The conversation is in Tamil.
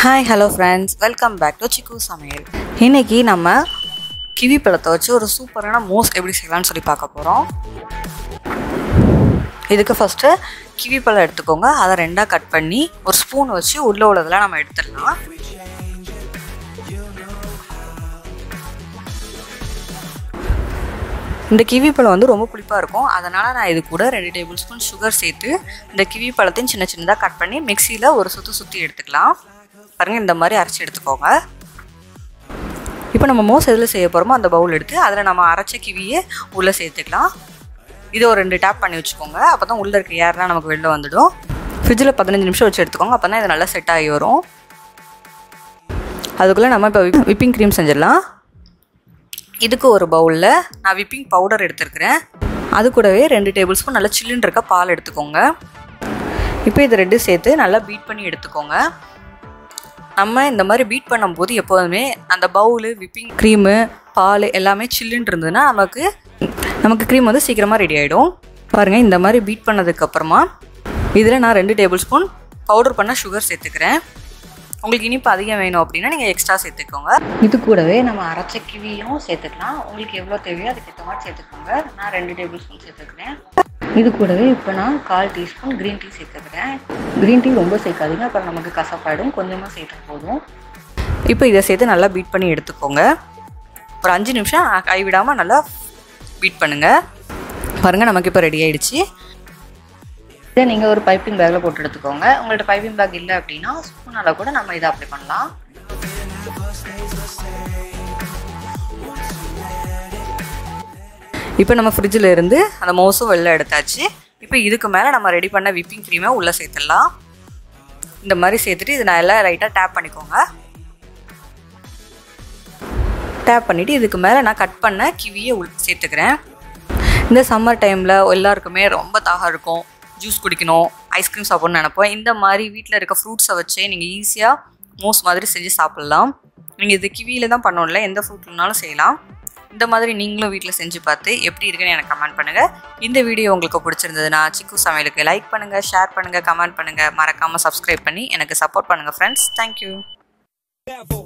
hi hello friends welcome back to Chikku சமையல் இன்னைக்கு நம்ம கிவி பழத்தை வச்சு ஒரு சூப்பரான மோஸ் எப்படி செய்யலாம்னு சொல்லி பார்க்க போகிறோம் இதுக்கு ஃபஸ்ட்டு கிவி பழம் எடுத்துக்கோங்க அதை ரெண்டாக கட் பண்ணி ஒரு ஸ்பூன் வச்சு உள்ளே உள்ளதெல்லாம் நம்ம எடுத்துடலாம் இந்த கிவி பழம் வந்து ரொம்ப புளிப்பாக இருக்கும் அதனால் நான் இது கூட ரெண்டு டேபிள் ஸ்பூன் சுகர் சேர்த்து இந்த கிவி பழத்தையும் சின்ன சின்னதாக கட் பண்ணி மிக்சியில் ஒரு சுற்றி சுற்றி எடுத்துக்கலாம் பாருங்கள் இந்த மாதிரி அரைச்சி எடுத்துக்கோங்க இப்போ நம்ம மோஸ் எதில் செய்ய போகிறோமோ அந்த பவுல் எடுத்து அதில் நம்ம அரைச்ச கிவியை உள்ளே சேர்த்துக்கலாம் இதை ஒரு ரெண்டு டேப் பண்ணி வச்சுக்கோங்க அப்போ தான் உள்ளே இருக்க ஏர்லாம் நமக்கு வெளில வந்துடும் ஃப்ரிட்ஜில் பதினஞ்சு நிமிஷம் வச்சு எடுத்துக்கோங்க அப்போ தான் இது நல்லா செட் ஆகி வரும் அதுக்குள்ளே நம்ம இப்போ விப்பிங் க்ரீம் செஞ்சிடலாம் இதுக்கு ஒரு பவுலில் நான் விப்பிங் பவுடர் எடுத்துருக்கிறேன் அது கூடவே ரெண்டு டேபிள் ஸ்பூன் நல்லா சில்லுன்னு இருக்க பால் எடுத்துக்கோங்க இப்போ இது ரெண்டும் சேர்த்து நல்லா பீட் பண்ணி எடுத்துக்கோங்க நம்ம இந்த மாதிரி பீட் பண்ணும்போது எப்போதுமே அந்த பவுலு விப்பிங் க்ரீமு பால் எல்லாமே சில்லுன்னு இருந்ததுன்னா நமக்கு நமக்கு க்ரீம் வந்து சீக்கிரமாக ரெடி ஆகிடும் பாருங்கள் இந்த மாதிரி பீட் பண்ணதுக்கப்புறமா இதில் நான் ரெண்டு டேபிள் ஸ்பூன் பவுடர் பண்ண சுகர் சேர்த்துக்கிறேன் உங்களுக்கு இனிப்பு அதிகம் வேணும் அப்படின்னா நீங்கள் எக்ஸ்ட்ரா சேர்த்துக்கோங்க இது கூடவே நம்ம அரைச்ச கிவியும் சேர்த்துக்கலாம் உங்களுக்கு எவ்வளோ தேவையோ அதுக்கேற்ற மாதிரி சேர்த்துக்கோங்க நான் ரெண்டு டேபிள் ஸ்பூன் சேர்த்துக்கிறேன் இது கூடவே இப்போ நான் கால் டீஸ்பூன் க்ரீன் டீ சேர்த்துக்கிறேன் க்ரீன் டீ ரொம்ப சேர்க்காதீங்க அப்புறம் நமக்கு கசப்பாயிடும் கொஞ்சமாக சேர்த்தா போதும் இப்போ இதை சேர்த்து நல்லா பீட் பண்ணி எடுத்துக்கோங்க ஒரு அஞ்சு நிமிஷம் கைவிடாமல் நல்லா பீட் பண்ணுங்கள் பாருங்கள் நமக்கு இப்போ ரெடி ஆயிடுச்சு இதை நீங்கள் ஒரு பைப்பிங் பேக்கில் போட்டு எடுத்துக்கோங்க உங்கள்ட்ட பைப்பிங் பேக் இல்லை அப்படின்னா ஸ்பூனால் கூட நம்ம இதை அப்ளை பண்ணலாம் இப்போ நம்ம ஃப்ரிட்ஜில் இருந்து அந்த மோஸும் வெளில எடுத்தாச்சு இப்போ இதுக்கு மேலே நம்ம ரெடி பண்ண விப்பிங் க்ரீமை உள்ளே சேர்த்துடலாம் இந்த மாதிரி சேர்த்துட்டு இது நான் எல்லாம் லைட்டாக டேப் பண்ணிக்கோங்க டேப் பண்ணிவிட்டு இதுக்கு மேலே நான் கட் பண்ண கிவியை உள் சேர்த்துக்கிறேன் இந்த சம்மர் டைமில் எல்லாருக்குமே ரொம்ப தாகம் இருக்கும் ஜூஸ் குடிக்கணும் ஐஸ்கிரீம் சாப்பிட்ணும்னு நினைப்போம் இந்த மாதிரி வீட்டில் இருக்க ஃப்ரூட்ஸை வச்சே நீங்கள் ஈஸியாக மோஸ் மாதிரி செஞ்சு சாப்பிட்லாம் நீங்கள் இது கிவியில் தான் பண்ணோம்ல எந்த ஃப்ரூட்லனாலும் செய்யலாம் இந்த மாதிரி நீங்களும் வீட்டில் செஞ்சு பார்த்து எப்படி இருக்குன்னு எனக்கு கமெண்ட் பண்ணுங்கள் இந்த வீடியோ உங்களுக்கு பிடிச்சிருந்ததுன்னா சிக்கு சமையலுக்கு லைக் பண்ணுங்கள் ஷேர் பண்ணுங்கள் கமெண்ட் பண்ணுங்கள் மறக்காமல் சப்ஸ்கிரைப் பண்ணி எனக்கு சப்போர்ட் பண்ணுங்கள் ஃப்ரெண்ட்ஸ் தேங்க்யூ